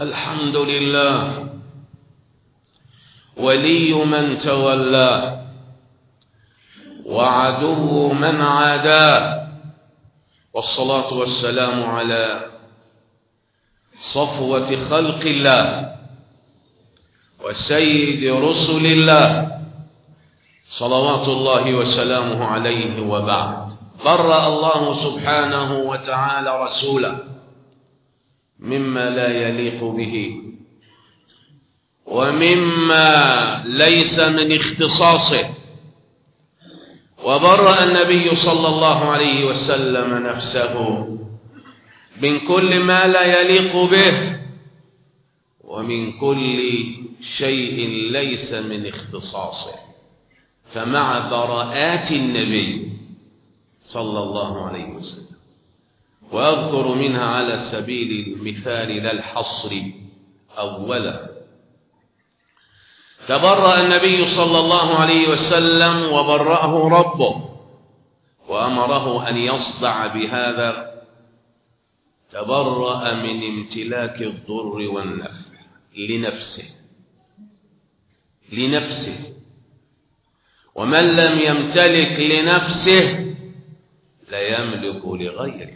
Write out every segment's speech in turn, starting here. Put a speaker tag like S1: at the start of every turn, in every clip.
S1: الحمد لله ولي من تولاه وعدو من عاداه والصلاة والسلام على صفوة خلق الله وسيد رسل الله صلوات الله وسلامه عليه وبعد برأ الله سبحانه وتعالى رسوله مما لا يليق به ومما ليس من اختصاصه وبرأ النبي صلى الله عليه وسلم نفسه من كل ما لا يليق به ومن كل شيء ليس من اختصاصه فمع براءات النبي صلى الله عليه وسلم وأذكر منها على سبيل المثال لا الحصر أولا تبرأ النبي صلى الله عليه وسلم وبرأه ربه وأمره أن يصدع بهذا تبرأ من امتلاك الضر والنفع لنفسه لنفسه ومن لم يمتلك لنفسه لا يملك لغيره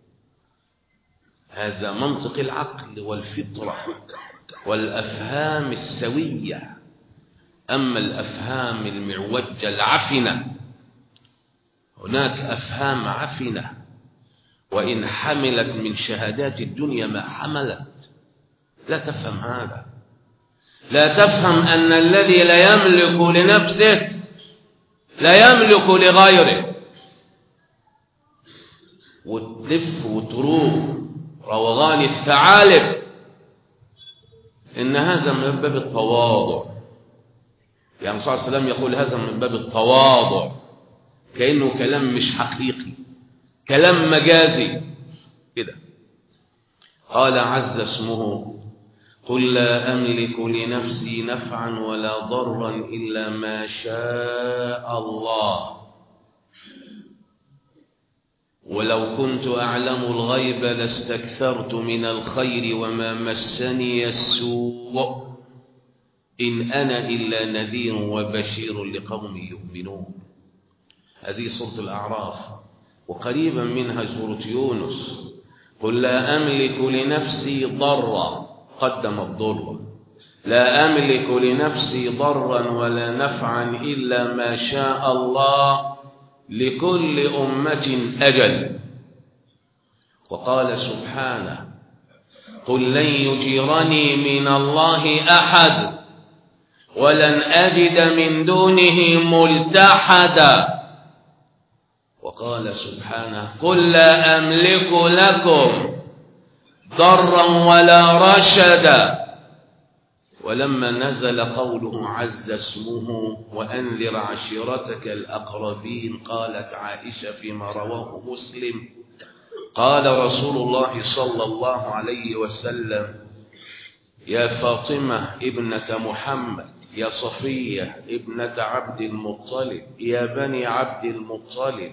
S1: هذا منطق العقل والفطرة والأفهام السوية أما الأفهام المعوجة العفنة هناك أفهام عفنة وإن حملت من شهادات الدنيا ما حملت لا تفهم هذا لا تفهم أن الذي لا يملك لنفسه لا يملك لغيره وتلف وتروح روغان الثعالب إن هذا من باب التواضع يعني صلى الله عليه وسلم يقول هذا من باب التواضع كأنه كلام مش حقيقي كلام مجازي كده قال عز اسمه قل لا أملك لنفسي نفعا ولا ضرا إلا ما شاء الله ولو كنت أعلم الغيب لاستكثرت من الخير وما مسني السوء إن أنا إلا نذير وبشير لقوم يؤمنون هذه سورة الأعراف وقريبا منها سورة يونس قل لا أملك لنفسي ضرا قدم الضر لا أملك لنفسي ضرا ولا نفعا إلا ما شاء الله لكل أمة أجل وقال سبحانه قل لن يجيرني من الله أحد ولن أجد من دونه ملتحدا وقال سبحانه قل لا أملك لكم ضرا ولا رشدا ولما نزل قوله عز اسمه وأنذر عشيرتك الأقربين قالت عائشة فيما رواه مسلم قال رسول الله صلى الله عليه وسلم يا فاطمة ابنة محمد يا صفية ابنة عبد المطلب يا بني عبد المطلب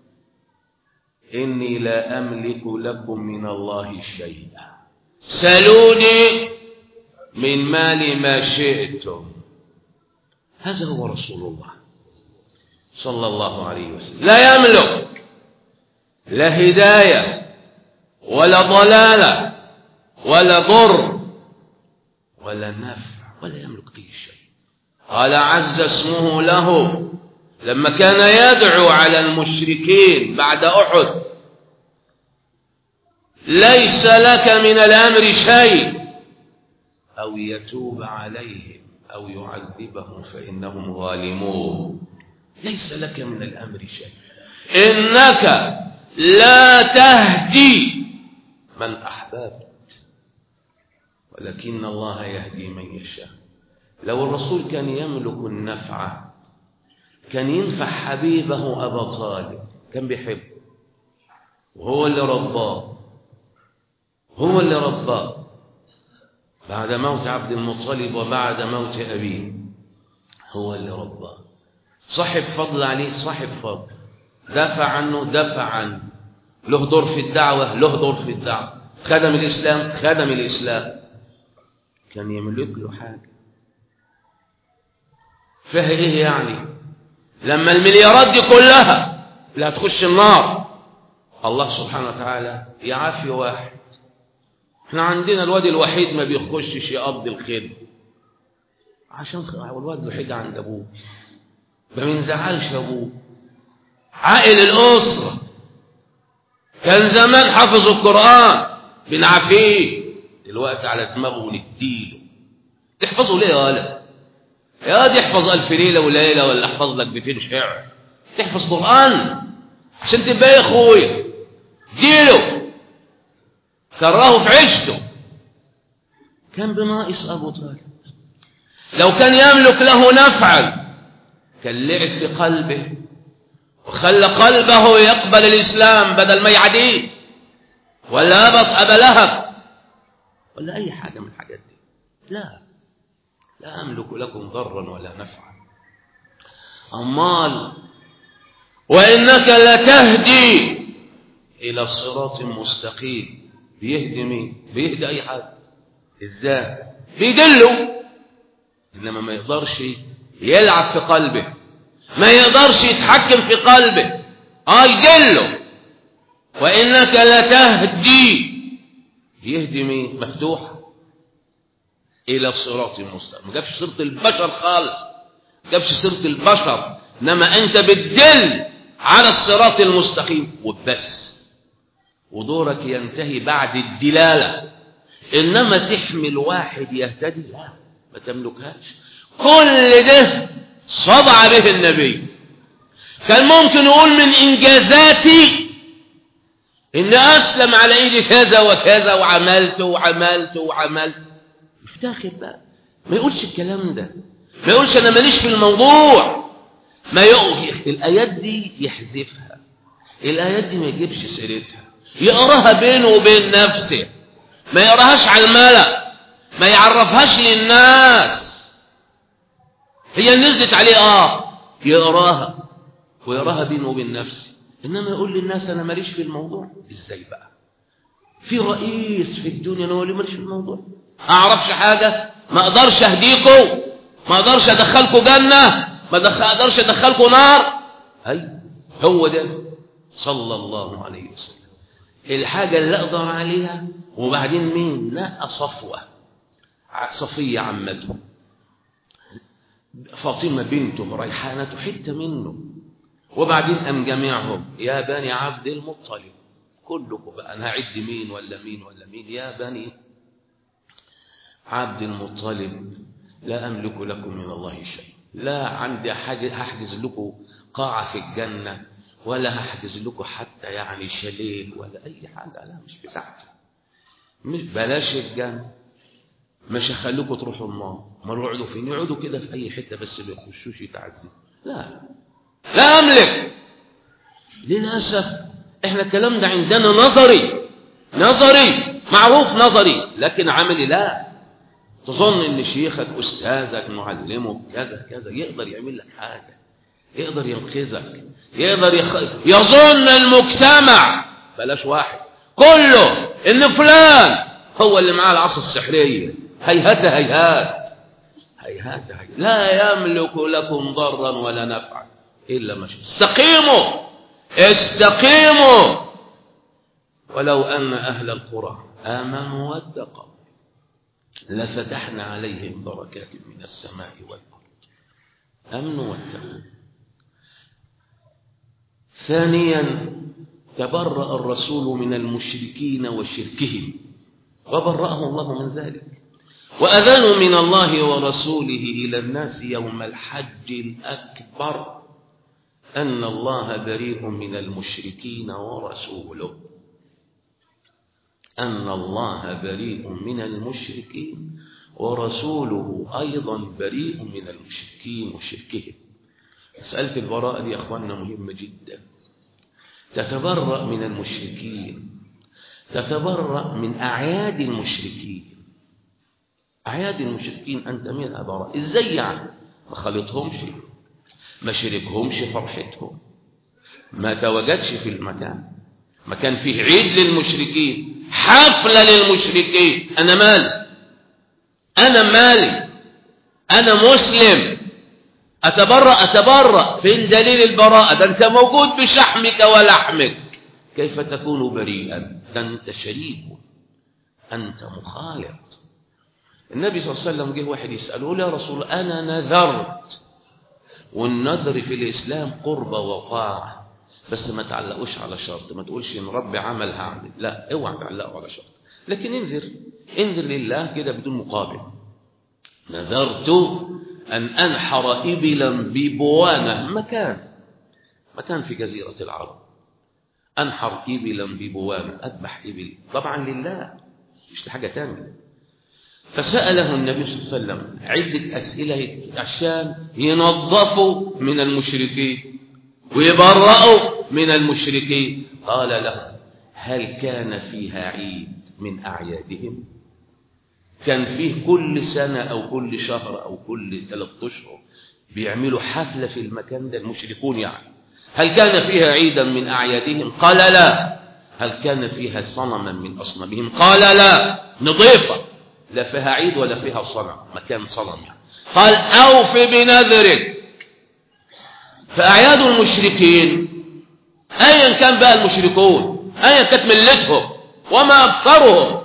S1: إني لا أملك لكم من الله شيئا سلوني من مال ما شئتم هذا هو رسول الله صلى الله عليه وسلم لا يملك لا هداية ولا ضلالة ولا ضر ولا نفع ولا يملك أي شيء قال عز اسمه له لما كان يدعو على المشركين بعد أحد ليس لك من الأمر شيء أو يتوب عليهم أو يعذبهم فإنهم ظالمون ليس لك من الأمر شيء إنك لا تهدي من أحببت ولكن الله يهدي من يشاء لو الرسول كان يملك النفع كان ينفع حبيبه أبا طالب كان بيحبه وهو اللي رباه هو اللي رباه بعد موت عبد المطلب وبعد موت أبيه هو اللي رباه صاحب فضل عليه صاحب فضل دافع عنه دافع عنه له دور في الدعوة له دور في الدعوة خدم الإسلام خدم الإسلام كان يملك له حاجة فيها ايه يعني لما المليارات دي كلها اللي هتخش النار الله سبحانه وتعالى يعافي واحد احنا عندنا الواد الوحيد ما بيخشش يقضي الخير عشان الواد الوحيد عند ابوه ما بينزعلش ابوه عائل الاسره كان زمان حفظ القران بنعافيه دلوقتي على دماغه ونديله تحفظه ليه يا ولد يا واد احفظ ألف ليلة وليلة ولا احفظ لك بيتين شعر تحفظ قرآن عشان تبقى يا اخويا ديله كرهه في عيشته كان بناقص أبو طالب لو كان يملك له نفعا كان لعب في قلبه وخلى قلبه يقبل الإسلام بدل ما يعديه ولا أبط أبا لهب ولا أي حاجة من الحاجات دي لا لا أملك لكم ضرا ولا نفعا أمال وإنك لتهدي إلى صراط مستقيم بيهدي مين بيهدي أي حد إزاي بيدله إنما ما يقدرش يلعب في قلبه ما يقدرش يتحكم في قلبه آه يدله وإنك لتهدي يهدي مين مفتوح إلى الصراط المستقيم ما جابش سيرة البشر خالص ما جابش سيرة البشر إنما أنت بتدل على الصراط المستقيم وبس ودورك ينتهي بعد الدلالة إنما تحمل واحد يهتدي لا ما تملكهاش كل ده صدع به النبي كان ممكن يقول من إنجازاتي إن أسلم على إيدي كذا وكذا وعملت وعملت وعملت مش داخل بقى ما يقولش الكلام ده ما يقولش أنا ماليش في الموضوع ما يقول الآيات دي يحذفها الآيات دي ما يجيبش سيرتها يقراها بينه وبين نفسه ما يقراهاش على الملأ ما يعرفهاش للناس هي نزلت عليه اه يقراها ويقراها بينه وبين نفسه انما يقول للناس انا ماليش في الموضوع ازاي بقى في رئيس في الدنيا انا اللي ماليش في الموضوع اعرفش حاجه ما اقدرش اهديكم ما اقدرش ادخلكم جنه ما اقدرش ادخلكم نار هي هو ده صلى الله عليه وسلم الحاجة اللي أقدر عليها وبعدين مين نقى صفوة صفية عمته فاطمة بنته ريحانته حتة منه وبعدين أم جميعهم يا بني عبد المطلب كلكم بقى أنا هعد مين ولا مين ولا مين يا بني عبد المطلب لا أملك لكم من الله شيء لا عندي حاجة هحجز لكم قاعة في الجنة ولا هحجز لكم حتى يعني شليل ولا أي حاجة لا مش بتاعتي مش بلاش الجنة مش هخليكم تروحوا النار ما يقعدوا فين يقعدوا كده في أي حتة بس ما يخشوش يتعذبوا لا لا أملك للأسف احنا الكلام ده عندنا نظري نظري معروف نظري لكن عملي لا تظن ان شيخك استاذك معلمك كذا كذا يقدر يعمل لك حاجه يقدر ينقذك يقدر يخ... يظن المجتمع بلاش واحد كله ان فلان هو اللي معاه العصا السحريه هيهات هيهات هيهات هيهات لا يملك لكم ضرا ولا نفعا الا ما شاء استقيموا استقيموا ولو ان اهل القرى امنوا واتقوا لفتحنا عليهم بركات من السماء والارض امنوا واتقوا ثانيا تبرأ الرسول من المشركين وشركهم وبرأه الله من ذلك وأذان من الله ورسوله إلى الناس يوم الحج الأكبر أن الله بريء من المشركين ورسوله أن الله بريء من المشركين ورسوله أيضا بريء من المشركين وشركهم مسألة البراءة دي يا أخواننا مهمة جدا تتبرأ من المشركين تتبرأ من أعياد المشركين أعياد المشركين أنت منها براء إزاي يعني ما خلطهمش ما شركهمش فرحتهم ما تواجدش في المكان ما كان فيه عيد للمشركين حفلة للمشركين أنا مال أنا مالي أنا مسلم أتبرأ أتبرأ فين دليل البراءة ده أنت موجود بشحمك ولحمك كيف تكون بريئا ده أنت شريك أنت مخالط النبي صلى الله عليه وسلم جه واحد يسأله يا رسول أنا نذرت والنذر في الإسلام قربة وطاعة بس ما تعلقوش على شرط ما تقولش إن ربي عمل هعمل لا اوعى تعلقه على شرط لكن انذر انذر لله كده بدون مقابل نذرت أن أنحر إبلا ببوانة مكان مكان في جزيرة العرب أنحر إبلا ببوانة أذبح إبل طبعا لله مش لحاجة تانية فسأله النبي صلى الله عليه وسلم عدة أسئلة عشان ينظفوا من المشركين ويبرأوا من المشركين قال له هل كان فيها عيد من أعيادهم كان فيه كل سنة أو كل شهر أو كل ثلاثة أشهر بيعملوا حفلة في المكان ده المشركون يعني هل كان فيها عيدا من أعيادهم قال لا هل كان فيها صنما من أصنامهم قال لا نضيفة لا فيها عيد ولا فيها صنم مكان صنم يعني قال أوف بنذرك فأعياد المشركين أيا كان بقى المشركون أيا كانت ملتهم وما أكثرهم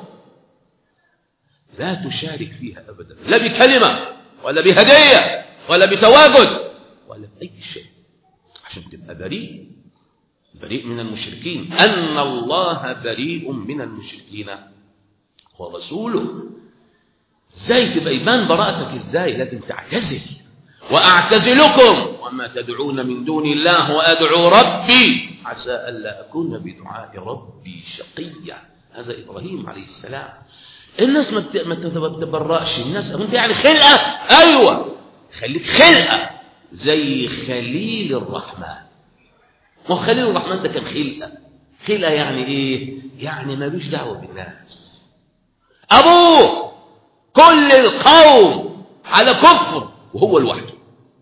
S1: لا تشارك فيها أبدا لا بكلمة ولا بهدية ولا بتواجد ولا بأي شيء عشان تبقى بريء بريء من المشركين أن الله بريء من المشركين ورسوله ازاي تبقى يبان براءتك ازاي لازم تعتزل واعتزلكم وما تدعون من دون الله وادعو ربي عسى الا اكون بدعاء ربي شقيا هذا ابراهيم عليه السلام الناس ما ما تتبرأش الناس انت يعني خلقه ايوه خليك خلقه زي خليل الرحمن ما خليل الرحمن ده كان خلقه خلقه يعني ايه يعني ملوش دعوه بالناس ابوه كل القوم على كفر وهو لوحده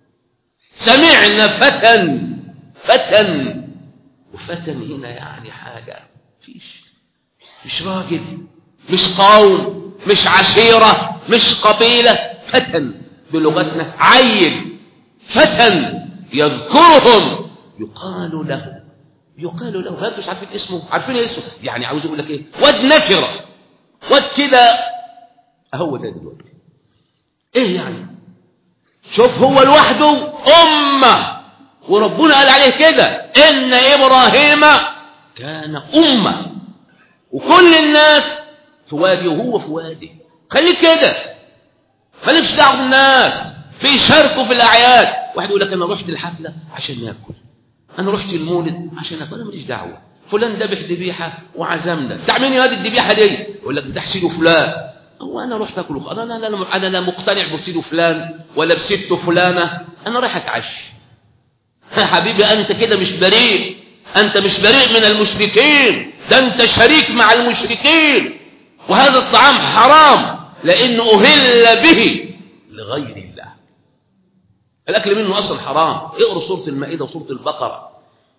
S1: سمعنا فتى فتى وفتى هنا يعني حاجة فيش مش راجل مش قوم مش عشيرة مش قبيلة فتى بلغتنا عيل فتى يذكرهم يقال له يقال له هل مش عارفين اسمه عارفين اسمه يعني عاوز يقول لك ايه واد نكره واد كده هو ده دلوقتي ايه يعني شوف هو لوحده أمة وربنا قال عليه كده إن إبراهيم كان أمة وكل الناس في وادي وهو في وادي خليك كده مالكش دعوه بالناس بيشاركوا في الأعياد واحد يقول لك أنا رحت الحفلة عشان ناكل أنا رحت المولد عشان أكل أنا ماليش دعوة فلان ذبح ذبيحة وعزمنا بتاع مين هذه الذبيحة دي يقول لك بتاع سيده فلان هو انا رحت اكل انا انا انا انا لا مقتنع بسيده فلان ولا بسيدته فلانه انا رايح اتعشى حبيبي انت كده مش بريء انت مش بريء من المشركين ده انت شريك مع المشركين وهذا الطعام حرام لانه اهل به لغير الله الاكل منه اصلا حرام اقرا سوره المائده وسوره البقره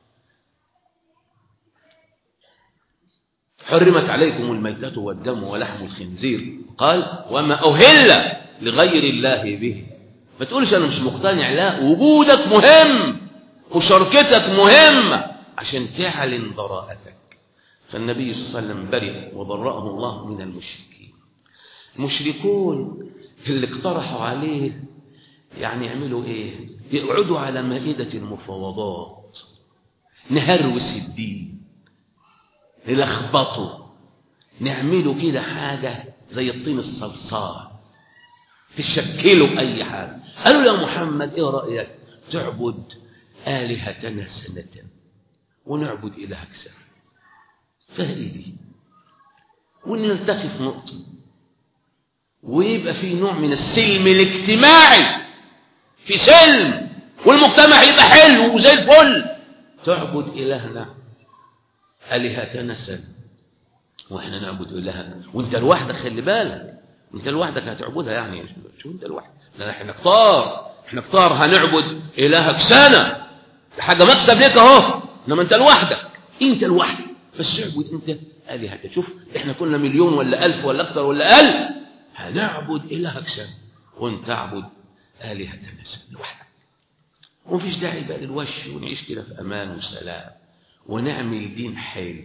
S1: حرمت عليكم الميتة والدم ولحم الخنزير قال وما أهل لغير الله به ما تقولش أنا مش مقتنع لا وجودك مهم مشاركتك مهمة عشان تعلن براءتك فالنبي صلى الله عليه وسلم برئ وبرأه الله من المشركين المشركون اللي اقترحوا عليه يعني يعملوا ايه يقعدوا على مائدة المفاوضات نهروس الدين نلخبطه نعمله كده حاجة زي الطين الصلصال تشكله أي حاجة قالوا يا محمد إيه رأيك تعبد آلهتنا سنة ونعبد إلهك سنة فهي دي ونلتقي في نقطة ويبقى في نوع من السلم الاجتماعي في سلم والمجتمع يبقى حلو وزي الفل تعبد إلهنا آلهتنا سنة واحنا نعبد إلهنا وانت لوحدك خلي بالك انت لوحدك هتعبدها يعني شو انت لوحدك لا احنا كتار احنا كتار هنعبد إلهك سنة حاجة مكسب ليك اهو انما انت لوحدك انت لوحدك بس اعبد انت آلهتك شوف احنا كنا مليون ولا ألف ولا أكثر ولا أقل هنعبد إلهك سنة وانت تعبد آلهتنا سنة لوحدك ومفيش داعي بقى للوش ونعيش كده في أمان وسلام ونعمل دين حلو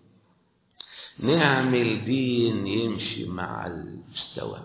S1: نعمل دين يمشي مع المستوى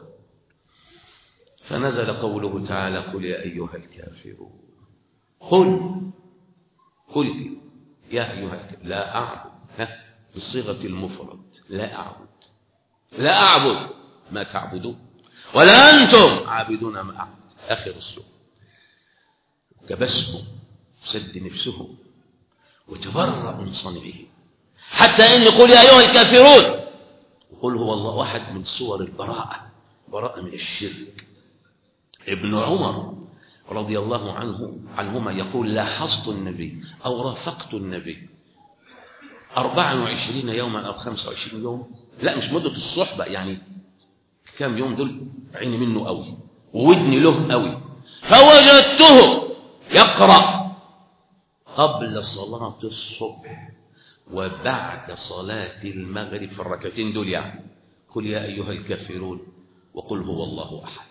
S1: فنزل قوله تعالى قل يا أيها الكافرون قل قل يا أيها الكافرون لا أعبد ها بصيغة المفرد لا أعبد لا أعبد ما تعبدون ولا أنتم عابدون ما أعبد آخر السورة كبسهم سد نفسهم وتبرأ من صنعه حتى إن قل يا أيها الكافرون وقل هو الله واحد من صور البراءة براءة من الشرك ابن عمر رضي الله عنه عنهما يقول لاحظت النبي أو رافقت النبي أربعة وعشرين يوما أو خمسة وعشرين يوم لا مش مدة الصحبة يعني كام يوم دول عيني منه قوي وودني له قوي فوجدته يقرأ قبل صلاة الصبح وبعد صلاة المغرب في الركعتين دول يعني قل يا أيها الكافرون وقل هو الله أحد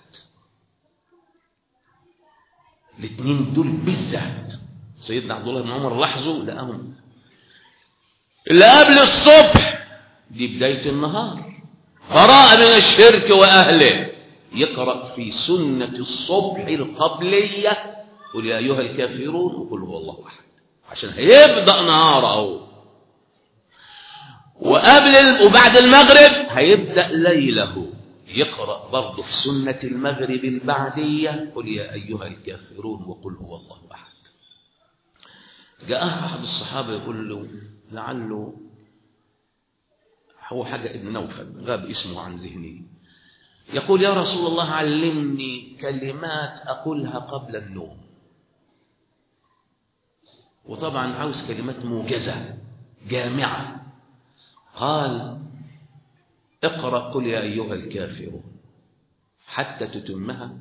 S1: الاثنين دول بالذات سيدنا عبد الله بن عمر لاحظوا لقاهم اللي قبل الصبح دي بداية النهار براءة من الشرك وأهله يقرأ في سنة الصبح القبلية قل يا أيها الكافرون وقل هو الله أحد عشان هيبدأ نهار أهو وقبل وبعد المغرب هيبدأ ليله يقرأ برضه في سنة المغرب البعدية قل يا أيها الكافرون وقل هو الله أحد جاء أحد الصحابة يقول له لعله هو حاجة ابن نوفل غاب اسمه عن ذهني يقول يا رسول الله علمني كلمات أقولها قبل النوم وطبعا عاوز كلمات موجزة جامعة قال اقرأ قل يا أيها الكافرون حتى تتمها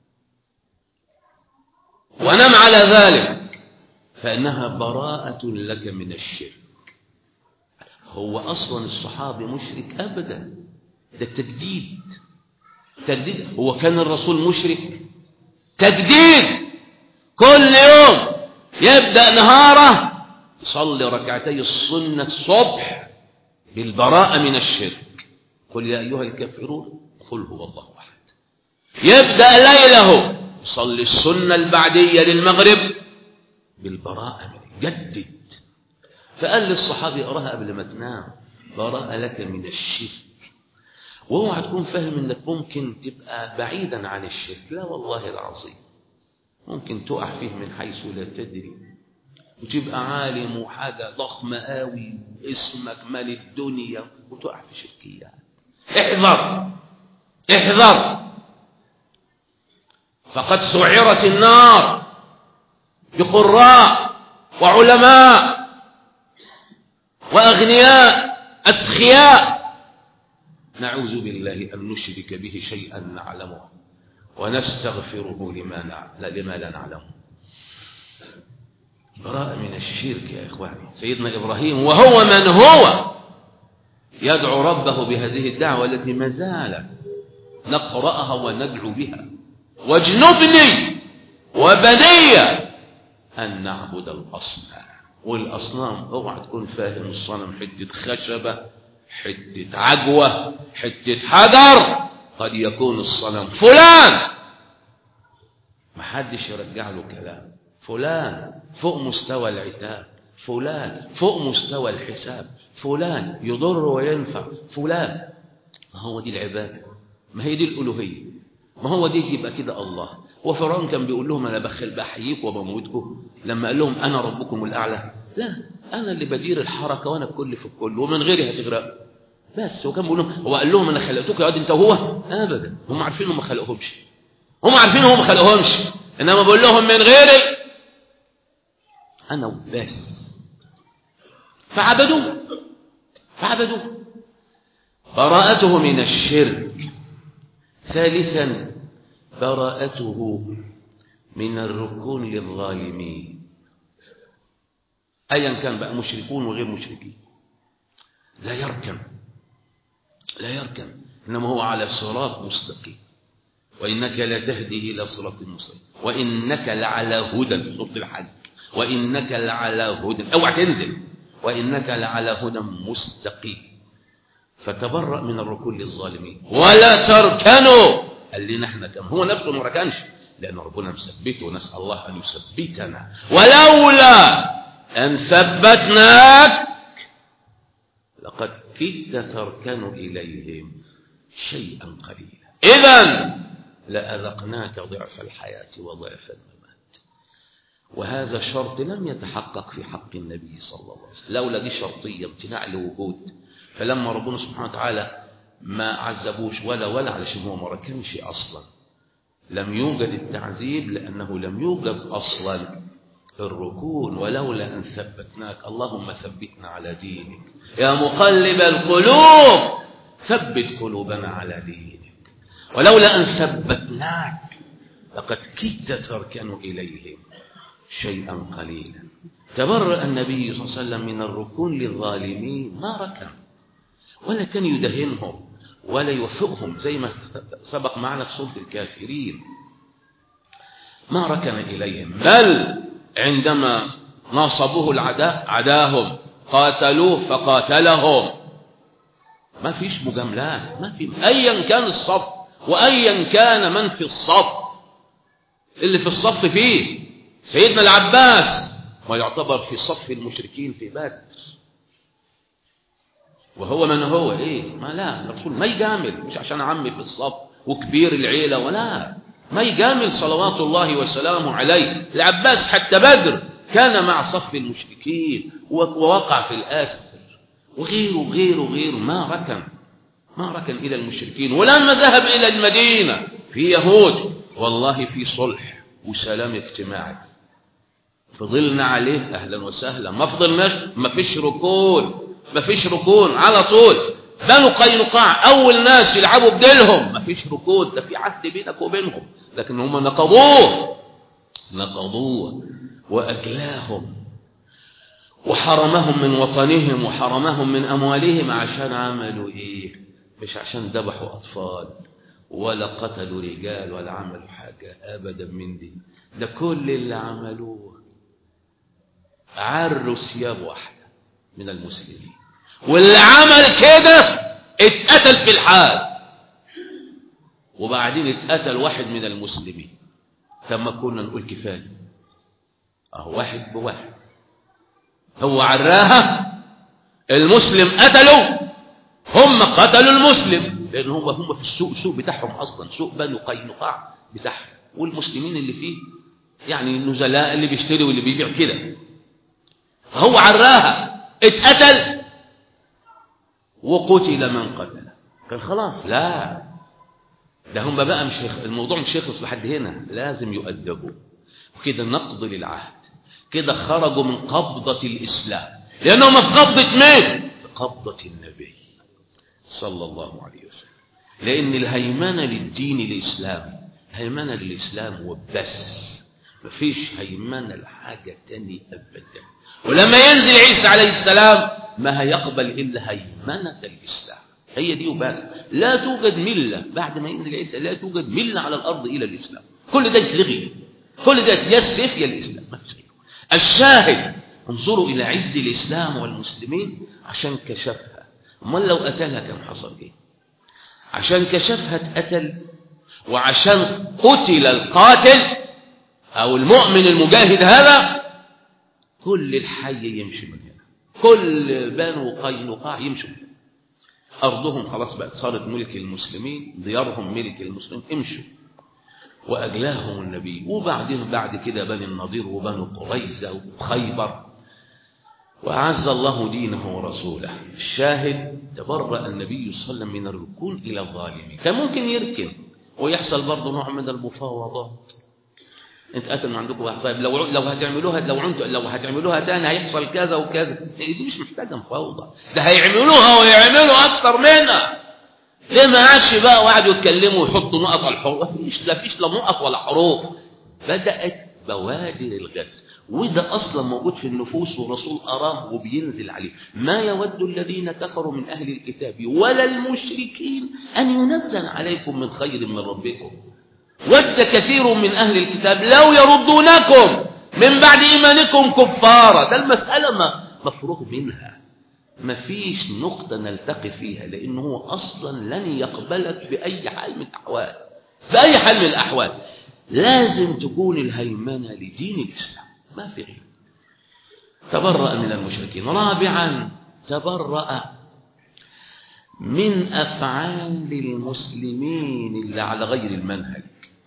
S1: ونم على ذلك فإنها براءة لك من الشرك هو أصلا الصحابي مشرك أبدا ده تجديد تجديد هو كان الرسول مشرك تجديد كل يوم يبدأ نهاره يصلي ركعتي السنة الصبح بالبراءة من الشرك قل يا أيها الكافرون قل هو الله أحد يبدأ ليله يصلي السنة البعدية للمغرب بالبراءة من جدد فقال للصحابي اقراها قبل ما تنام براءة لك من الشرك واوعى تكون فاهم انك ممكن تبقى بعيدا عن الشرك لا والله العظيم ممكن تقع فيه من حيث لا تدري وتبقى عالم وحاجة ضخمة قوي اسمك مال الدنيا وتقع في شركيات احذر احذر فقد سعرت النار بقراء وعلماء وأغنياء أسخياء نعوذ بالله أن نشرك به شيئا نعلمه ونستغفره لما, نعلم لما لا نعلمه براءة من الشرك يا إخواني سيدنا إبراهيم وهو من هو يدعو ربه بهذه الدعوة التي ما زال نقرأها وندعو بها واجنبني وبني أن نعبد الأصنام والأصنام اوعى تكون فاهم الصنم حتة خشبة حتة عجوة حتة حجر قد يكون الصنم فلان ما حدش يرجع له كلام فلان فوق مستوى العتاب فلان فوق مستوى الحساب فلان يضر وينفع فلان ما هو دي العبادة ما هي دي الألوهية ما هو دي يبقى كده الله وفرعون كان بيقول لهم أنا بخل بحييك وبموتكم لما قال لهم أنا ربكم الأعلى لا أنا اللي بدير الحركة وأنا الكل في الكل ومن غيري هتغرق بس هو كان بيقول لهم هو قال لهم أنا خلقتك يا واد أنت وهو أبدا هم عارفين هم ما خلقهمش هم عارفين هم ما خلقهمش إنما بقول لهم من غيري أنا وبس فعبدوه فعبدوه براءته من الشرك ثالثا براءته من الركون للظالمين أيا كان بقى مشركون وغير مشركين لا يركن لا يركن إنما هو على صراط مستقيم وإنك لتهدي إلى صراط مستقيم وإنك لعلى هدى سورة الحج وإنك لعلى هدى اوعى تنزل وإنك لعلى هدى مستقيم فتبرأ من الركون للظالمين ولا تركنوا قال لنا احنا كم هو نفسه ما ركنش لأن ربنا مثبته ونسأل الله أن يثبتنا ولولا أن ثبتناك لقد كدت تركن إليهم شيئا قليلا إذا لأذقناك ضعف الحياة وضعف الممات وهذا شرط لم يتحقق في حق النبي صلى الله عليه وسلم لولا دي شرطية امتناع لوجود فلما ربنا سبحانه وتعالى ما عذبوش ولا ولا علشان هو ما ركنش أصلا لم يوجد التعذيب لأنه لم يوجد أصلا الركون ولولا أن ثبتناك اللهم ثبتنا على دينك يا مقلب القلوب ثبت قلوبنا على دينك ولولا أن ثبتناك لقد كدت تركن إليهم شيئا قليلا تبرأ النبي صلى الله عليه وسلم من الركون للظالمين ما ركن ولا كان يدهنهم ولا يوفقهم زي ما سبق معنا في سورة الكافرين ما ركن إليهم بل عندما ناصبوه العداء عداهم قاتلوه فقاتلهم ما فيش مجاملات ما في أيا كان الصف وأيا كان من في الصف اللي في الصف فيه سيدنا العباس ويعتبر في صف المشركين في بدر وهو من هو ايه ما لا الرسول ما يجامل مش عشان عمي في الصف وكبير العيله ولا ما يجامل صلوات الله وسلامه عليه العباس حتى بدر كان مع صف المشركين ووقع في الاسر وغيره وغيره وغيره ما ركن ما ركن الى المشركين ولما ذهب الى المدينه في يهود والله في صلح وسلام اجتماعي فضلنا عليه اهلا وسهلا ما فضلناش ما فيش ركون ما فيش ركون على طول بنو قينقاع اول ناس يلعبوا بديلهم ما فيش ركون ده في عهد بينك وبينهم لكن هم نقضوه نقضوه واجلاهم وحرمهم من وطنهم وحرمهم من اموالهم عشان عملوا ايه مش عشان ذبحوا اطفال ولا قتلوا رجال ولا عملوا حاجه ابدا من دي ده كل اللي عملوه عروا ثياب واحده من المسلمين واللي عمل كده اتقتل في الحال وبعدين اتقتل واحد من المسلمين ثم كنا نقول كفايه اهو واحد بواحد هو عراها المسلم قتله هم قتلوا المسلم لان هم هم في السوق السوق بتاعهم اصلا سوق بنو قينقاع بتاعهم والمسلمين اللي فيه يعني النزلاء اللي بيشتري واللي بيبيع كده هو عراها اتقتل وقتل من قتل كان خلاص لا ده هم بقى مش الموضوع مش يخلص لحد هنا لازم يؤدبوا وكده نقض للعهد كده خرجوا من قبضة الإسلام لأنهم في قبضة مين؟ في قبضة النبي صلى الله عليه وسلم لأن الهيمنة للدين الإسلامي هيمنة للإسلام وبس مفيش هيمنة لحاجة تاني أبدا ولما ينزل عيسى عليه السلام ما هيقبل إلا هيمنة الإسلام هي دي وبس لا توجد ملة بعد ما ينزل عيسى لا توجد ملة على الأرض إلى الإسلام كل ده يتلغي كل ده يا السيف يا الإسلام ما فيش الشاهد انظروا إلى عز الإسلام والمسلمين عشان كشفها امال لو قتلها كان حصل إيه عشان كشفها اتقتل وعشان قتل القاتل أو المؤمن المجاهد هذا كل الحي يمشي من هنا كل بنو قينقاع يمشوا من هنا أرضهم خلاص بقت صارت ملك المسلمين ديارهم ملك المسلمين امشوا وأجلاهم النبي وبعدين بعد كده بني النضير وبنو قريزة وخيبر وأعز الله دينه ورسوله الشاهد تبرأ النبي صلى الله عليه وسلم من الركون إلى الظالمين كان ممكن يركن ويحصل برضه نوع من المفاوضات انت قتل عندكم واحد طيب لو لو هتعملوها لو انتوا لو هتعملوها تاني هيحصل كذا وكذا دي مش محتاجه مفاوضه ده هيعملوها ويعملوا اكتر منها ليه ما عادش بقى وقعدوا يتكلموا ويحطوا نقط على الحروف مفيش لا فيش لا نقط ولا حروف بدات بوادر الغدر وده أصلا موجود في النفوس والرسول أراه وبينزل عليه ما يود الذين كفروا من أهل الكتاب ولا المشركين أن ينزل عليكم من خير من ربكم ود كثير من أهل الكتاب لو يردونكم من بعد إيمانكم كفارا ده المسألة ما مفروغ منها ما فيش نقطة نلتقي فيها لأنه هو أصلا لن يقبلك بأي حال من الأحوال بأي حال من الأحوال لازم تكون الهيمنة لدين الإسلام ما في غير تبرأ من المشركين رابعا تبرأ من أفعال المسلمين اللي على غير المنهج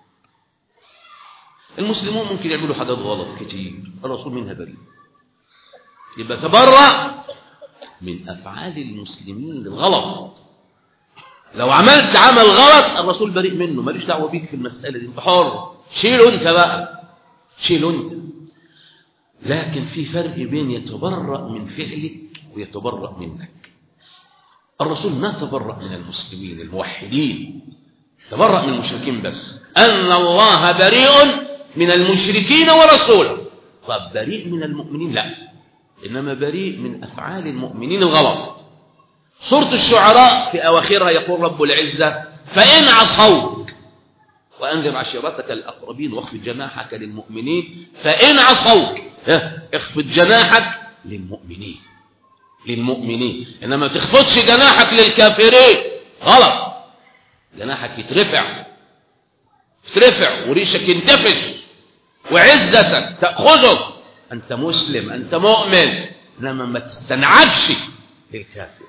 S1: المسلمون ممكن يعملوا حاجات غلط كتير الرسول منها بريء يبقى تبرأ من أفعال المسلمين الغلط لو عملت عمل غلط الرسول بريء منه ماليش دعوة بيك في المسألة دي انت حر شيله انت بقى شيله انت لكن في فرق بين يتبرأ من فعلك ويتبرأ منك الرسول ما تبرأ من المسلمين الموحدين تبرأ من المشركين بس أن الله بريء من المشركين ورسوله طب بريء من المؤمنين لا إنما بريء من أفعال المؤمنين الغلط سورة الشعراء في أواخرها يقول رب العزة فإن عصوك وأنذر عشيرتك الأقربين واخفض جناحك للمؤمنين فإن عصوك اخفض جناحك للمؤمنين للمؤمنين إنما تخفضش جناحك للكافرين غلط جناحك يترفع يترفع وريشك ينتفش وعزتك تأخذك أنت مسلم أنت مؤمن إنما ما تستنعبش للكافر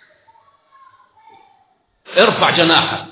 S1: ارفع جناحك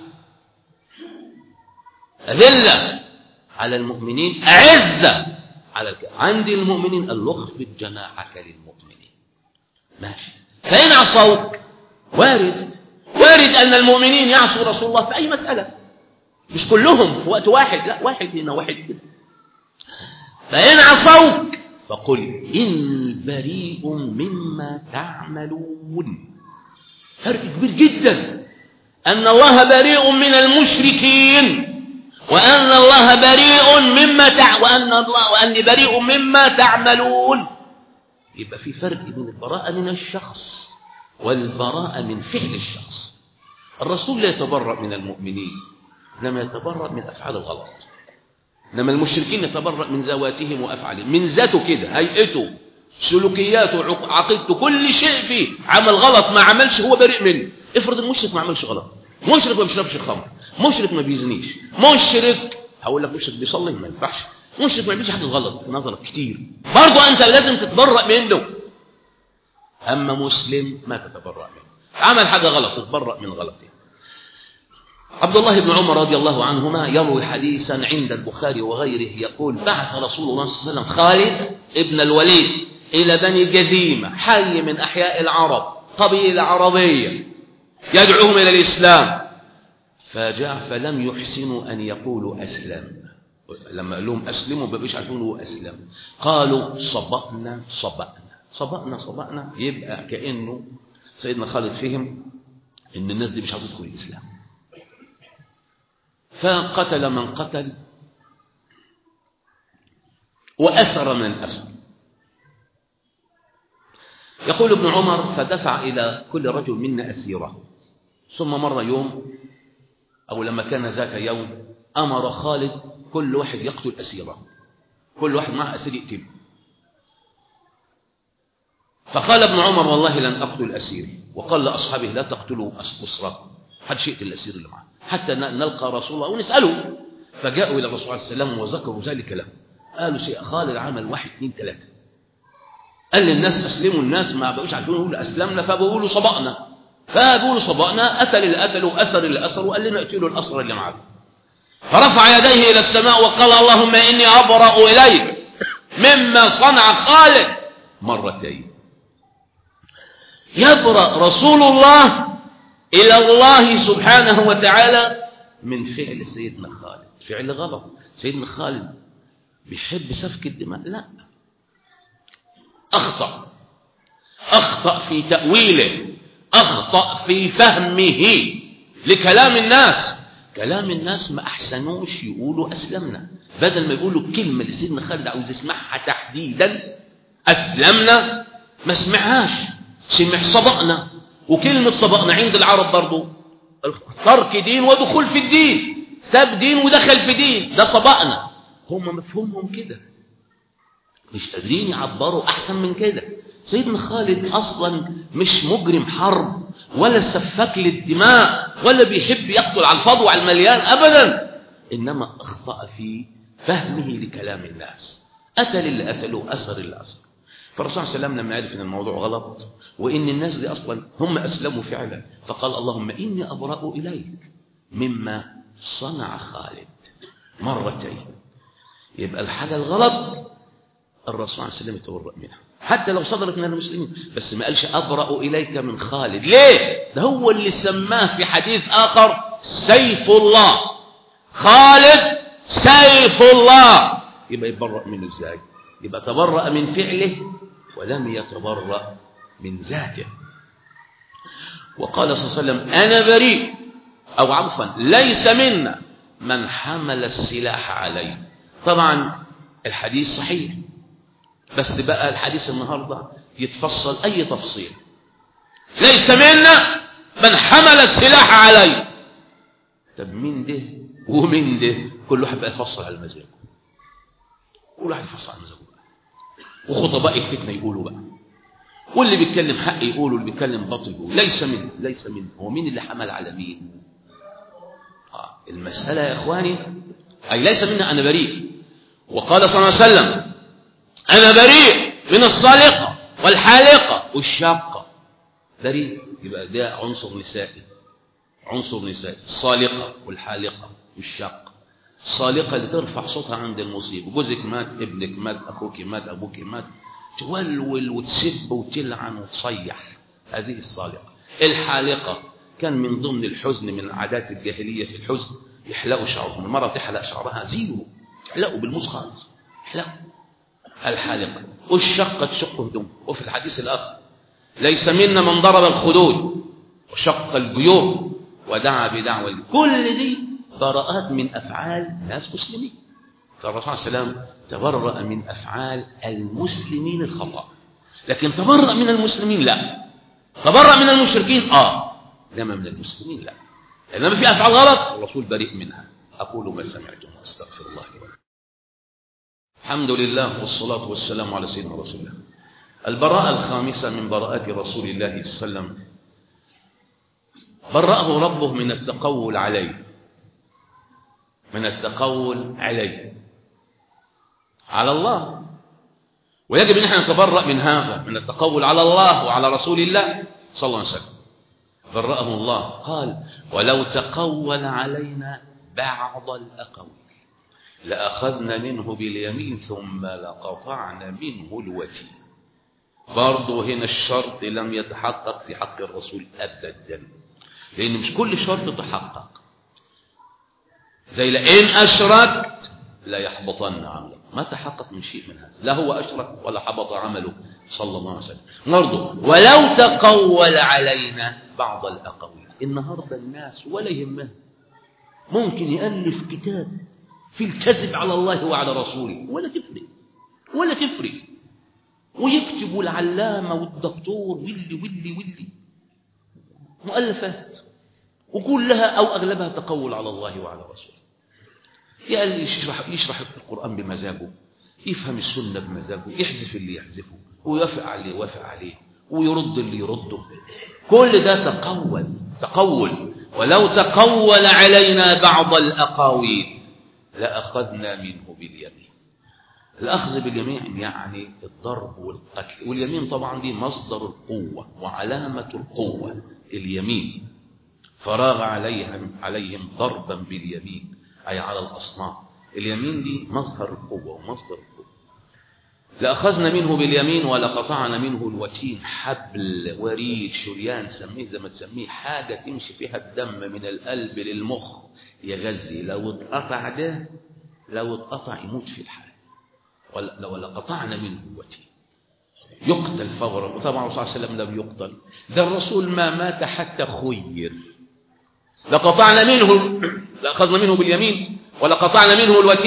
S1: أذلة على المؤمنين أعزة على الكافر عندي المؤمنين قال له اخفض جناحك للمؤمنين ماشي فإن عصوك وارد وارد أن المؤمنين يعصوا رسول الله في أي مسألة مش كلهم في وقت واحد لا واحد هنا واحد كده فإن عصوك فقل إني بريء مما تعملون فرق كبير جدا أن الله بريء من المشركين وأن الله بريء مما تع... وأن الله وأني بريء مما تعملون يبقى في فرق بين البراءة من الشخص والبراءة من فعل الشخص الرسول لا يتبرأ من المؤمنين إنما يتبرأ من أفعال الغلط إنما المشركين يتبرأ من ذواتهم وأفعالهم من ذاته كده هيئته سلوكياته عقيدته كل شيء فيه عمل غلط ما عملش هو بريء منه افرض المشرك ما عملش غلط مشرك ما بيشربش خمر مشرك ما بيزنيش مشرك هقول لك مشرك بيصلي ما ينفعش مشرك ما يعملش حاجه غلط نظرك كتير برضه انت لازم تتبرأ منه اما مسلم ما تتبرأ منه عمل حاجه غلط تتبرأ من غلطه عبد الله بن عمر رضي الله عنهما يروي حديثا عند البخاري وغيره يقول بعث رسول الله صلى الله عليه وسلم خالد ابن الوليد إلى بني جذيمة حي من أحياء العرب قبيلة عربية يدعوهم إلى الإسلام فجاء فلم يحسنوا أن يقولوا أسلم لما قال لهم أسلموا ما بقوش عارفين هو أسلم قالوا صبأنا صبأنا صبأنا صبأنا يبقى كأنه سيدنا خالد فهم إن الناس دي مش هتدخل الإسلام فقتل من قتل وأسر من أسر يقول ابن عمر فدفع إلى كل رجل منا أسيرة ثم مر يوم أو لما كان ذاك يوم أمر خالد كل واحد يقتل أسيرة كل واحد معه أسير يقتله فقال ابن عمر والله لن أقتل أسيري وقال لأصحابه لا تقتلوا أسركم حد يقتل الأسير اللي معه حتى نلقى رسول الله ونسأله فجاءوا إلى الرسول عليه السلام وذكروا ذلك له قالوا شيء خالد عمل واحد اثنين ثلاثة قال للناس أسلموا الناس ما بقوش عارفين يقولوا أسلمنا فبقولوا صبأنا فبقولوا صبأنا قتل اللي قتلوا أسر اللي أسروا وقال لنا اقتلوا الأسر اللي معه فرفع يديه إلى السماء وقال اللهم إني أبرأ إليك مما صنع خالد مرتين يبرأ رسول الله إلى الله سبحانه وتعالى من فعل سيدنا خالد فعل غلط سيدنا خالد بيحب سفك الدماء لا أخطأ أخطأ في تأويله أخطأ في فهمه لكلام الناس كلام الناس ما أحسنوش يقولوا أسلمنا بدل ما يقولوا الكلمة اللي سيدنا خالد عاوز يسمعها تحديدا أسلمنا ما سمعهاش سمع صبأنا وكلمة صبأنا عند العرب برضو ترك دين ودخول في الدين ساب دين ودخل في دين ده صبأنا هم مفهومهم كده مش قادرين يعبروا أحسن من كده سيدنا خالد أصلا مش مجرم حرب ولا سفاك للدماء ولا بيحب يقتل على الفاضي وعلى المليان أبدا إنما أخطأ في فهمه لكلام الناس أتى اللي أتلوه أسر اللي أسر فالرسول صلى الله عليه وسلم لما عرف ان الموضوع غلط وان الناس دي اصلا هم اسلموا فعلا فقال اللهم اني ابرا اليك مما صنع خالد مرتين يبقى الحاجه الغلط الرسول عليه وسلم يتبرأ منها حتى لو صدرت من المسلمين بس ما قالش أبرأ إليك من خالد ليه؟ ده هو اللي سماه في حديث آخر سيف الله خالد سيف الله يبقى يتبرأ منه ازاي؟ يبقى تبرأ من فعله ولم يتبرأ من ذاته وقال صلى الله عليه وسلم أنا بريء أو عفوا ليس منا من حمل السلاح عليه طبعا الحديث صحيح بس بقى الحديث النهاردة يتفصل أي تفصيل ليس منا من حمل السلاح عليه طب مين ده ومين ده كل واحد بقى يفصل على مزاجه كل واحد يفصل على مزاجه وخطباء الفتنة يقولوا بقى واللي بيتكلم حق يقول واللي بيتكلم باطل يقول ليس من ليس من هو مين اللي حمل على مين آه المسألة يا إخواني أي ليس منا أنا بريء وقال صلى الله عليه وسلم أنا بريء من الصالقة والحالقة والشاقة بريء يبقى ده عنصر نسائي عنصر نسائي الصالقة والحالقة والشاقة الصالقة اللي ترفع صوتها عند المصيبة جوزك مات ابنك مات أخوك مات أبوك مات تولول وتسب وتلعن وتصيح هذه الصالقة الحالقة كان من ضمن الحزن من عادات الجاهلية في الحزن يحلقوا شعرهم المرأة تحلق شعرها زيرو يحلقوا بالموس خالص يحلقوا الحالقة والشقة تشق هدوم وفي الحديث الآخر ليس منا من ضرب الخدود وشق الجيوب ودعا بدعوة كل دي براءات من أفعال ناس مسلمين فالرسول صلى الله عليه وسلم تبرأ من أفعال المسلمين الخطأ لكن تبرأ من المسلمين لا تبرأ من المشركين آه إنما من المسلمين لا إنما في أفعال غلط الرسول بريء منها أقول ما سمعتم أستغفر الله لي ولكم الحمد لله والصلاة والسلام على سيدنا رسول الله البراءة الخامسة من براءات رسول الله صلى الله عليه وسلم برأه ربه من التقول عليه من التقول عليه على الله ويجب ان احنا نتبرأ من هذا من التقول على الله وعلى رسول الله صلى الله عليه وسلم برأه الله قال ولو تقول علينا بعض الأقوال لأخذنا منه باليمين ثم لقطعنا منه الوتين برضه هنا الشرط لم يتحقق في حق الرسول أبدا لأن مش كل شرط تحقق زي لئن أشركت لا يحبطن عملك ما تحقق من شيء من هذا لا هو أشرك ولا حبط عمله صلى الله عليه وسلم برضه ولو تقول علينا بعض الأقاويل النهاردة الناس ولا يهمه ممكن يألف كتاب في الكذب على الله وعلى رسوله ولا تفرق ولا تفرق ويكتب العلامة والدكتور واللي واللي واللي مؤلفات وكلها أو أغلبها تقول على الله وعلى رسوله يقال يشرح, يشرح القرآن بمزاجه يفهم السنة بمزاجه يحذف اللي يحذفه ويوافق عليه يوافق عليه ويرد اللي يرده كل ده تقول تقول ولو تقول علينا بعض الأقاويل لأخذنا منه باليمين الأخذ باليمين يعني الضرب والقتل واليمين طبعا دي مصدر القوة وعلامة القوة اليمين فراغ عليهم عليهم ضربا باليمين أي على الأصنام اليمين دي مصدر القوة ومصدر القوة لأخذنا منه باليمين ولقطعنا منه الوتين حبل وريد شريان سميه زي ما تسميه حاجة تمشي فيها الدم من القلب للمخ يغذي لو اتقطع ده لو اتقطع يموت في الحال لو لقطعنا منه الوتين يقتل فورا وطبعا الرسول صلى الله عليه وسلم لم يقتل ده الرسول ما مات حتى خير لقطعنا منه لأخذنا منه باليمين ولقطعنا منه الوتين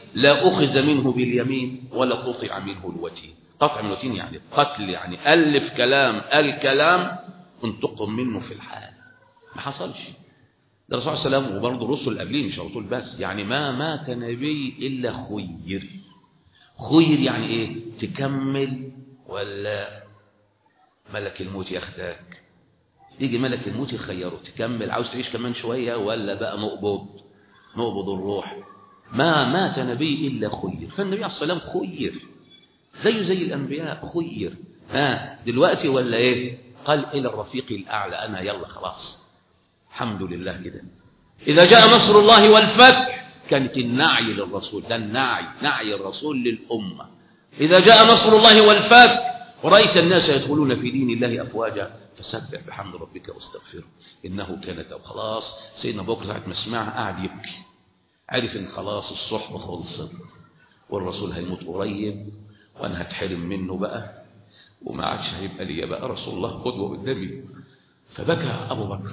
S1: لا أخذ منه باليمين ولا قطع منه الوتين قطع من الوتين يعني قتل يعني ألف كلام الكلام انتقم منه في الحال ما حصلش ده الرسول صلى الله عليه وسلم وبرضه رسل قبليه مش رسول بس يعني ما مات نبي إلا خير خير يعني إيه تكمل ولا ملك الموت ياخدك يجي ملك الموت يخيره تكمل عاوز تعيش كمان شوية ولا بقى نقبض نقبض الروح ما مات نبي إلا خير فالنبي عليه الصلاة والسلام خير زيه زي الأنبياء خير ها دلوقتي ولا إيه قال إلى الرفيق الأعلى أنا يلا خلاص الحمد لله كده إذا جاء نصر الله والفتح كانت النعي للرسول ده النعي نعي الرسول للأمة إذا جاء نصر الله والفتح ورأيت الناس يدخلون في دين الله أفواجا فسبح بحمد ربك واستغفره إنه كان توبا خلاص سيدنا بكر ساعة ما سمعها قاعد يبكي عرف إن خلاص الصحبة خلصت والرسول هيموت قريب وأنا هتحرم منه بقى وما عادش هيبقى لي بقى رسول الله قدوة قدامي فبكى أبو بكر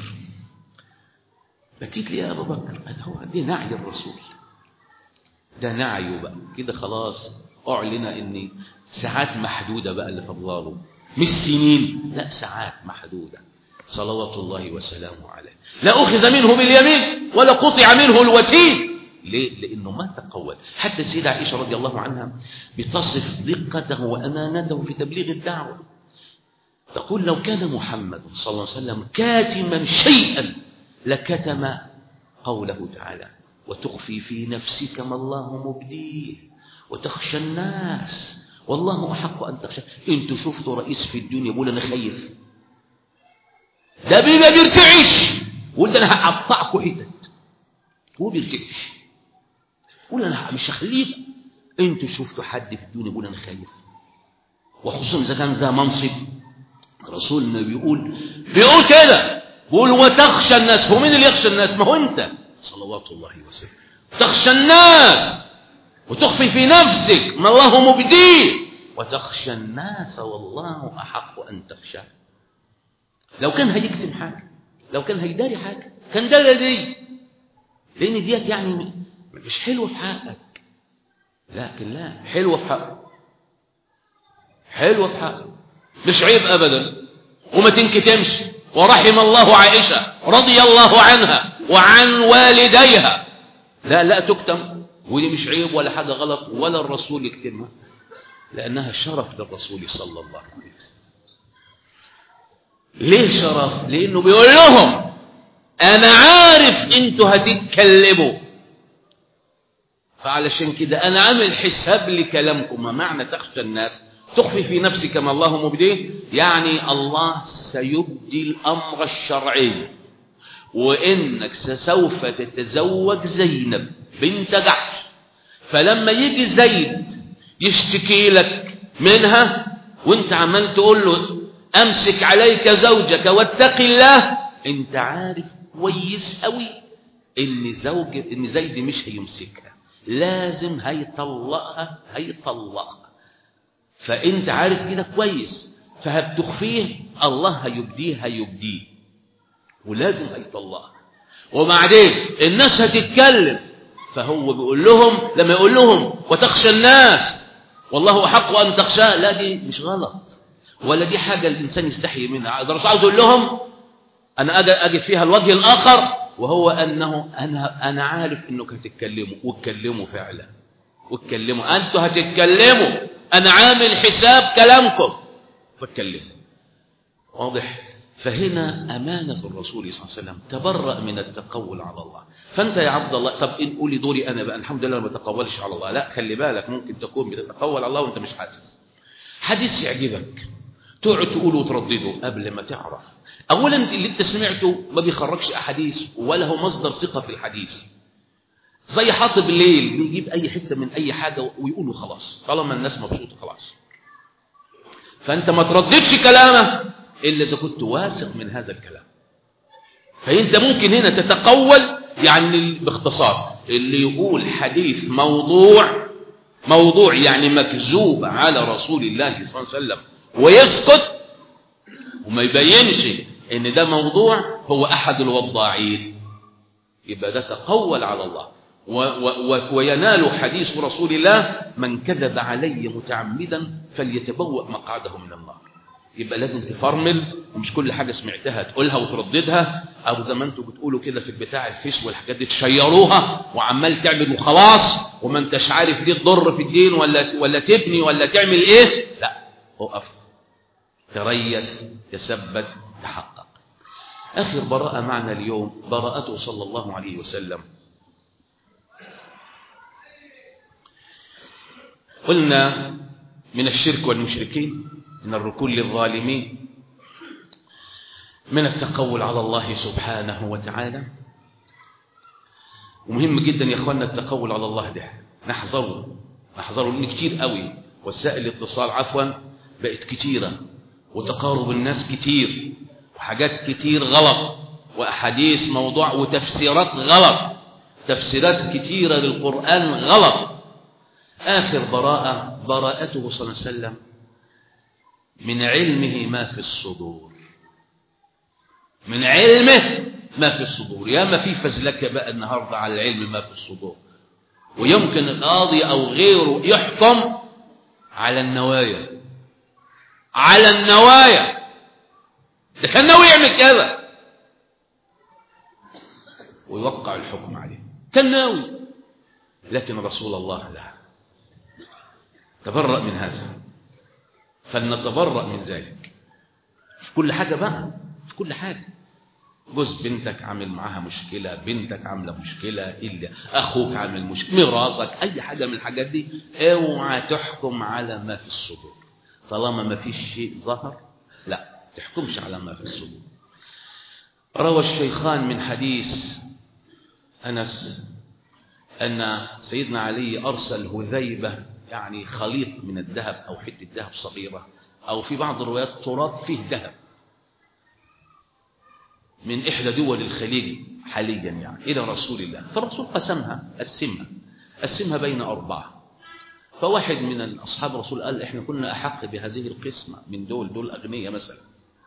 S1: بكيت لي يا أبو بكر أنا هو دي نعي الرسول ده نعيه بقى كده خلاص أعلن إن ساعات محدودة بقى اللي فضلاله مش سنين لا ساعات محدودة صلوات الله وسلامه عليه لا أخذ منه باليمين ولا قطع منه الوتين ليه؟ لأنه ما تقول حتى السيدة عائشة رضي الله عنها بتصف دقته وأمانته في تبليغ الدعوة تقول لو كان محمد صلى الله عليه وسلم كاتما شيئا لكتم قوله تعالى وتخفي في نفسك ما الله مبديه وتخشى الناس والله أحق أن تخشى انتوا شفتوا رئيس في الدنيا يقول أنا خايف ده بيبقى بيرتعش يقول ده أنا هقطعكوا حتت هو بيرتعش يقول أنا مش هخليك انتوا شفتوا حد في الدنيا يقول أنا خايف وخصوصا إذا كان ذا منصب رسولنا بيقول بيقول كده بيقول وتخشى الناس هو مين اللي يخشى الناس ما هو أنت صلوات الله وسلم تخشى الناس وتخفي في نفسك ما الله مبديه وتخشى الناس والله أحق أن تخشى لو كان هيكتم حاجة لو كان هيداري حاجة كان داري دي لأن ديت يعني مش حلوة في حقك لكن لا حلوة في حقه حلوة في حقه مش عيب أبدا وما تنكتمش ورحم الله عائشة رضي الله عنها وعن والديها لا لا تكتم ودي مش عيب ولا حاجة غلط ولا الرسول يكتمها لأنها شرف للرسول صلى الله عليه وسلم ليه شرف لأنه بيقول لهم أنا عارف أنتوا هتتكلموا فعلشان كده أنا عامل حساب لكلامكم ما معنى تخشى الناس تخفي في نفسك ما الله مبديه يعني الله سيبدي الأمر الشرعي وإنك سوف تتزوج زينب بنت جحش فلما يجي زيد يشتكي لك منها وانت عمال تقول له امسك عليك زوجك واتق الله انت عارف كويس قوي ان زوج ان زيد مش هيمسكها لازم هيطلقها هيطلقها فانت عارف كده كويس فهتخفيه الله هيبديه هيبديه ولازم هيطلقها وبعدين الناس هتتكلم فهو بيقول لهم لما يقول لهم وتخشى الناس والله أحق أن تخشاه لا دي مش غلط ولا دي حاجة الإنسان يستحي منها ده الرسول عاوز يقول لهم أنا أجد فيها الوجه الآخر وهو أنه أنا, أنا عارف أنك هتتكلموا واتكلموا فعلا واتكلموا أنتوا هتتكلموا أنا عامل حساب كلامكم فاتكلموا واضح فهنا أمانة الرسول صلى الله عليه وسلم تبرأ من التقول على الله فأنت يا عبد الله طب إن قولي دوري أنا بقى الحمد لله ما بتقولش على الله لا خلي بالك ممكن تكون بتتقول على الله وأنت مش حاسس حديث يعجبك تقعد تقوله وتردده قبل ما تعرف أولا اللي أنت سمعته ما بيخرجش أحاديث ولا هو مصدر ثقة في الحديث زي حاطب الليل بيجيب أي حتة من أي حاجة ويقوله خلاص طالما الناس مبسوطة خلاص فأنت ما ترددش كلامه إلا إذا كنت واثق من هذا الكلام فأنت ممكن هنا تتقول يعني باختصار اللي يقول حديث موضوع موضوع يعني مكذوب على رسول الله صلى الله عليه وسلم ويسكت وما يبينش ان ده موضوع هو احد الوضاعين يبقى ده تقول على الله وينال حديث رسول الله من كذب علي متعمدا فليتبوأ مقعده من النار يبقى لازم تفرمل ومش كل حاجة سمعتها تقولها وترددها أو زي ما انتوا بتقولوا كده في البتاع الفيس والحاجات دي تشيروها وعمال تعمل وخلاص وما انتش عارف ليه تضر في الدين ولا ولا تبني ولا تعمل ايه لا اقف تريث تثبت تحقق آخر براءة معنا اليوم براءته صلى الله عليه وسلم قلنا من الشرك والمشركين من الركون للظالمين من التقول على الله سبحانه وتعالى ومهم جدا يا اخواننا التقول على الله ده نحذره نحذره لان كتير قوي وسائل الاتصال عفوا بقت كتيرة وتقارب الناس كتير وحاجات كتير غلط وأحاديث موضوع وتفسيرات غلط تفسيرات كتيرة للقرآن غلط آخر براءة براءته صلى الله عليه وسلم من علمه ما في الصدور من علمه ما في الصدور يا ما في فزلكة بقى النهاردة على العلم ما في الصدور ويمكن القاضي أو غيره يحكم على النوايا على النوايا ده كان ناوي يعمل كذا ويوقع الحكم عليه كان ناوي لكن رسول الله لا تبرأ من هذا فلنتبرأ من ذلك في كل حاجة بقى في كل حاجة جوز بنتك عامل معاها مشكلة بنتك عاملة مشكلة إلا أخوك عامل مشكلة مراتك أي حاجة من الحاجات دي اوعى تحكم على ما في الصدور طالما ما فيش شيء ظهر لا تحكمش على ما في الصدور روى الشيخان من حديث أنس أن سيدنا علي أرسل هذيبة يعني خليط من الذهب أو حتة ذهب صغيرة أو في بعض الروايات تراب فيه ذهب من إحدى دول الخليج حاليا يعني إلى رسول الله فالرسول قسمها قسمها قسمها بين أربعة فواحد من أصحاب الرسول قال إحنا كنا أحق بهذه القسمة من دول دول أغنية مثلا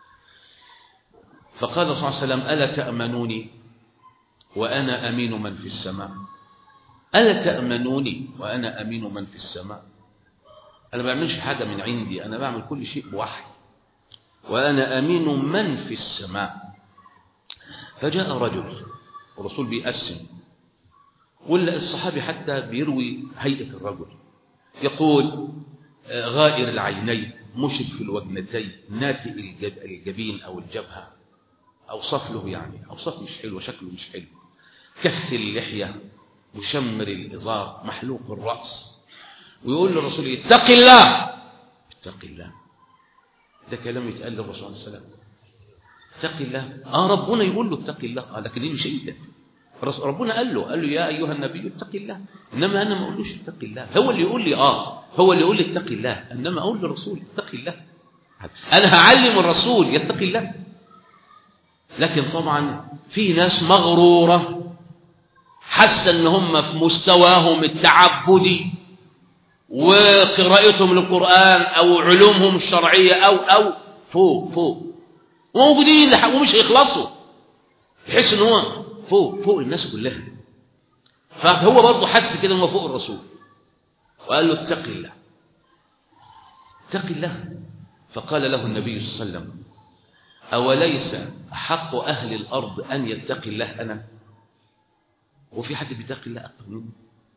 S1: فقال صلى الله عليه وسلم ألا تأمنوني وأنا أمين من في السماء ألا تأمنوني وأنا أمين من في السماء أنا ما بعملش حاجة من عندي أنا بعمل كل شيء بوحي وأنا أمين من في السماء فجاء رجل الرسول بيقسم ولا الصحابي حتى بيروي هيئة الرجل يقول غائر العينين مشرك في الوجنتين ناتئ الجبين أو الجبهة أوصف له يعني أوصف مش حلو شكله مش حلو كث اللحية مشمر الإزار محلوق الرأس ويقول للرسول اتق الله اتق الله ده كلام يتقال للرسول عليه السلام اتق الله اه ربنا يقول له اتق الله آه لكن دي مش انت ربنا قال له قال له يا ايها النبي اتق الله انما انا ما اقولوش اتق الله هو اللي يقول لي اه هو اللي يقول لي اتق الله انما اقول للرسول اتق الله انا هعلم الرسول يتقي الله لكن طبعا في ناس مغروره حاسه ان هم في مستواهم التعبدي وقراءتهم للقران او علومهم الشرعيه او او فوق فوق موجودين ومش هيخلصوا يحس ان هو فوق فوق الناس كلها فهو برضه حس كده ان هو فوق الرسول وقال له اتق الله اتق الله فقال له النبي صلى الله عليه وسلم أوليس حق أهل الأرض أن يتقي الله أنا وفي حد بيتقي الله أكثر مني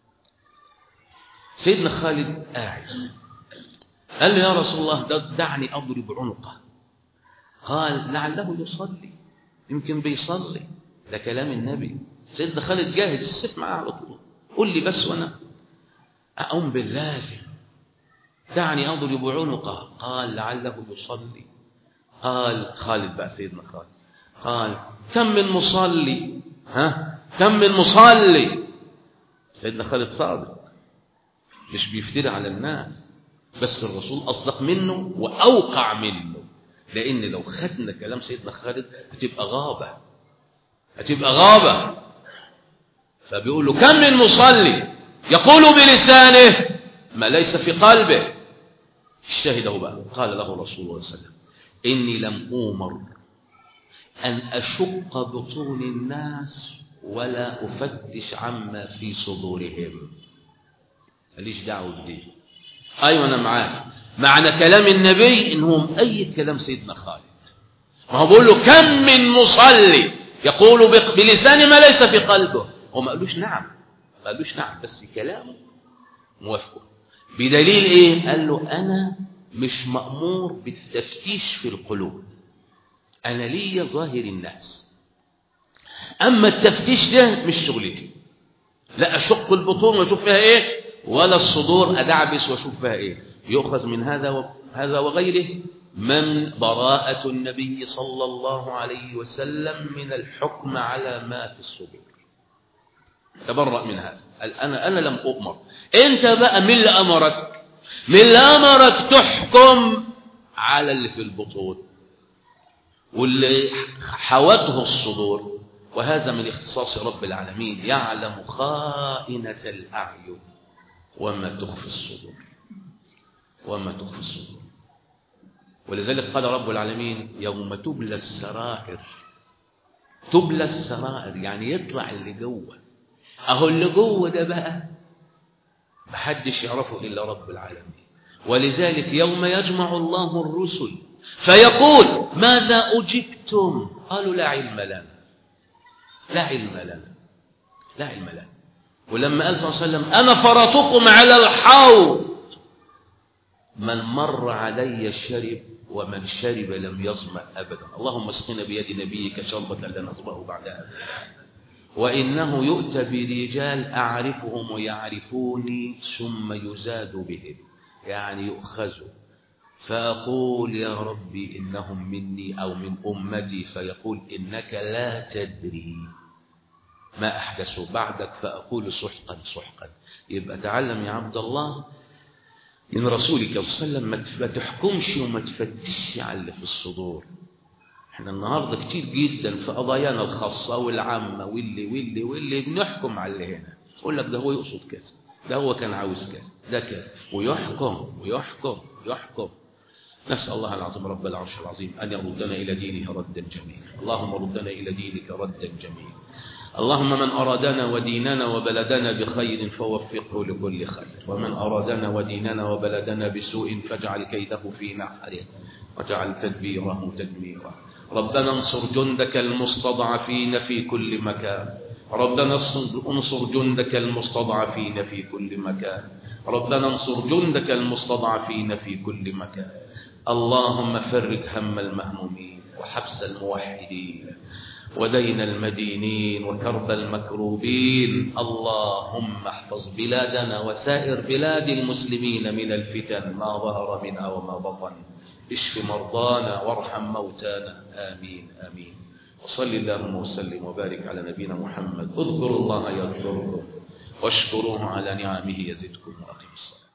S1: سيدنا خالد قاعد قال له يا رسول الله دعني أضرب عنقه قال لعله يصلي يمكن بيصلي ده كلام النبي سيدنا خالد جاهز السيف معاه على طول قول لي بس وانا أقوم باللازم دعني أضرب عنقه قال لعله يصلي قال خالد بقى سيدنا خالد قال كم من مصلي ها كم من مصلي سيدنا خالد صادق مش بيفتري على الناس بس الرسول أصدق منه وأوقع منه لأن لو خدنا كلام سيدنا خالد هتبقى غابة هتبقى غابة فبيقول له كم من مصلي يقول بلسانه ما ليس في قلبه الشاهد هو بقى قال له رسول الله صلى الله عليه وسلم إني لم أومر أن أشق بطون الناس ولا أفتش عما في صدورهم ماليش دعوة بدي أيوة أنا معاك معنى كلام النبي إنهم أي كلام سيدنا خالد ما هو بقول له كم من مصلي يقول بلسان ما ليس في قلبه هو ما قالوش نعم ما قالوش نعم بس كلامه موافقه بدليل ايه قال له انا مش مأمور بالتفتيش في القلوب انا ليا ظاهر الناس اما التفتيش ده مش شغلتي لا اشق البطون واشوف فيها ايه ولا الصدور ادعبس واشوف فيها ايه يؤخذ من هذا و... هذا وغيره من براءة النبي صلى الله عليه وسلم من الحكم على ما في الصدور تبرأ من هذا أنا أنا لم أؤمر أنت بقى من اللي أمرك من اللي أمرك تحكم على اللي في البطون واللي حوته الصدور وهذا من اختصاص رب العالمين يعلم خائنة الأعين وما تخفي الصدور وما تخفي الصدور ولذلك قال رب العالمين يوم تبلى السرائر تبلى السرائر يعني يطلع اللي جوه اهو اللي جوه ده بقى محدش يعرفه الا رب العالمين ولذلك يوم يجمع الله الرسل فيقول ماذا اجبتم قالوا لا علم لنا لا علم لنا لا علم لنا ولما قال صلى الله عليه وسلم انا فرطكم على الحوض من مر علي شرب ومن شرب لم يظمأ أبدا اللهم اسقنا بيد نبيك شربة لا نظمأ بعدها وإنه يؤتى برجال أعرفهم ويعرفوني ثم يزاد بهم يعني يؤخذوا فأقول يا ربي إنهم مني أو من أمتي فيقول إنك لا تدري ما أحدثوا بعدك فأقول سحقا سحقا يبقى تعلم يا عبد الله من رسولك صلى الله عليه وسلم ما تحكمش وما تفتشش على اللي في الصدور احنا النهارده كتير جدا في قضايانا الخاصه والعامه واللي واللي واللي بنحكم على اللي هنا يقول لك ده هو يقصد كذا ده هو كان عاوز كذا ده كذا ويحكم ويحكم ويحكم نسأل الله العظيم رب العرش العظيم أن يردنا إلى دينه ردا جميلا اللهم ردنا إلى دينك ردا جميلا اللهم من أرادنا وديننا وبلدنا بخير فوفقه لكل خير ومن أرادنا وديننا وبلدنا بسوء فاجعل كيده في نحره واجعل تدبيره تدميرا ربنا انصر جندك المستضعفين في كل مكان ربنا انصر جندك المستضعفين في كل مكان ربنا انصر جندك المستضعفين في كل مكان اللهم فرج هم المهمومين وحبس الموحدين ودين المدينين وكرب المكروبين اللهم احفظ بلادنا وسائر بلاد المسلمين من الفتن ما ظهر منها وما بطن اشف مرضانا وارحم موتانا آمين آمين وصل اللهم وسلم وبارك على نبينا محمد اذكروا الله يذكركم واشكروه على نعمه يزدكم وأقيموا الصلاة